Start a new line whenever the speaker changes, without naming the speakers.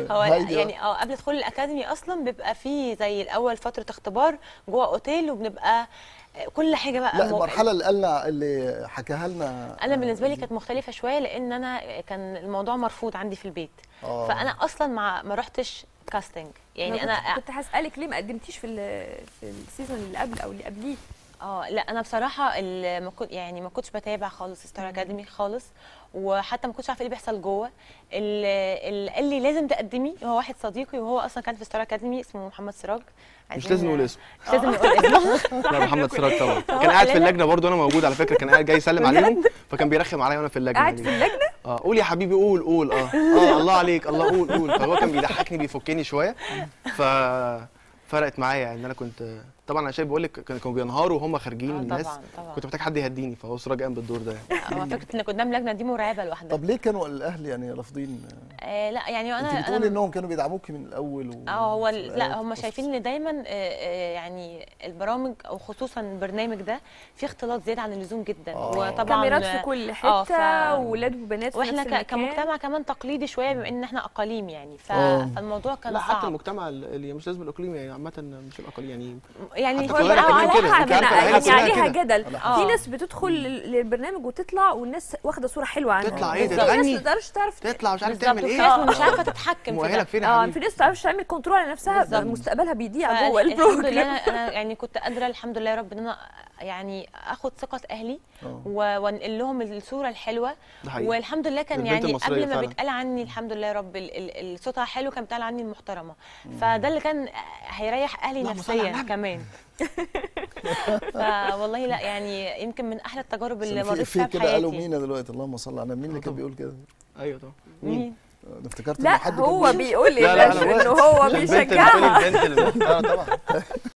هو
هايدي
يعني اه قبل دخول الاكاديمي اصلا بيبقى فيه زي الاول فتره اختبار جوه اوتيل وبنبقى كل حاجه بقى
لا
مو-
المرحله اللي قالنا اللي حكاها لنا
انا بالنسبه لي كانت مختلفه شويه لان انا كان الموضوع مرفوض عندي في البيت
آه.
فانا اصلا ما ما رحتش كاستنج يعني
أنا
انا
كنت, كنت هسالك ليه ما قدمتيش في ال- في السيزون اللي قبل او اللي قبليه
اه لا انا بصراحه ال- ما كنت يعني ما كنتش بتابع خالص ستار اكاديمي خالص وحتى ما كنتش عارفه ايه اللي بيحصل جوه ال- اللي قال لي لازم تقدمي هو واحد صديقي وهو اصلا كان في ستار اكاديمي اسمه محمد سراج
مش
عايزين-
لازم نقول اسمه
مش لازم نقول اسمه
لا محمد سراج طبعا
هو
كان قاعد في
قال لنا-
اللجنه برضه انا موجود على فكره كان قاعد جاي يسلم عليهم فكان بيرخم عليا وانا في اللجنه
قاعد
دي.
في اللجنه
اه قول يا حبيبي قول قول اه اه الله عليك الله قول قول فهو كان بيضحكني بيفكني شويه ف فرقت معايا ان انا كنت طبعا انا شايف بقول لك كانوا كانوا بينهاروا وهم خارجين
آه،
الناس
طبعا طبعا
كنت محتاج حد يهديني فهو سراج قام بالدور ده يعني
هو فكره ان قدام لجنه دي مرعبه لوحدها
طب ليه كانوا الاهل يعني رافضين
آه لا يعني
انت
انا
بتقولي
انا
انهم كانوا بيدعموكي من الاول و...
اه هو ال- لا
والسؤالات
هم
والقصص.
شايفين ان دايما آه، آه، يعني البرامج او خصوصا البرنامج ده فيه اختلاط زياده عن اللزوم جدا
آه.
وطبعا
كاميرات في كل
آه،
حته
ف-
وولاد وبنات في
واحنا
نفس
ك-
المكان.
كمجتمع كمان تقليدي شويه بما ان احنا اقاليم يعني ف-
آه.
فالموضوع كان
لا حتى
صعب
المجتمع اللي مش لازم الاقليم يعني عامه مش الاقاليم يعني
يعني
حتى
هو
في القاهرة
آه،
كمان
آه،
كده،
آه،
أنت عارفة
يعني
العيلة كلها
عليها
كده.
جدل
آه.
في ناس بتدخل لل- للبرنامج وتطلع والناس واخده صوره حلوه عنها
تطلع إيه ده،
في ناس
تغني؟
ما تقدرش تعرف
تطلع مش عارف
بالظبط
تعمل
وفي
ايه
ناس مش عارفه تتحكم في
مؤهلك
ده
فين يا
اه
حبيبي
في ناس ما تعرفش تعمل كنترول على نفسها
بالظبط.
مستقبلها بيضيع جوه
فالحمد لله
البروجرام
انا أنا يعني كنت قادره الحمد لله يا رب ان انا يعني اخد ثقه اهلي
آه.
و- وانقل لهم الصوره الحلوه
ده حقيقي
والحمد لله كان
البنت
يعني
المصرية
قبل ما
فعلا.
بيتقال عني الحمد لله يا رب ال- ال- ال- صوتها حلو كان بيتقال عني المحترمه فده اللي كان هيريح اهلي
اللهم صل على
نفسيا
النبي.
كمان فوالله لا يعني يمكن من احلى التجارب اللي
عشان في
مريت
في
فيها في
كده قالوا
حياتي
مينا دلوقتي اللهم صل على مين اللي كان
طبعا.
بيقول كده
ايوه طبعا
مين
انا افتكرت إن
لا
حد كان
هو
بيقول-
بيقول لي
لا، لا،
ده
أنا
انه هو
عشان البنت اللي
بيشجعها
بتقول البنت اللي
اه طبعا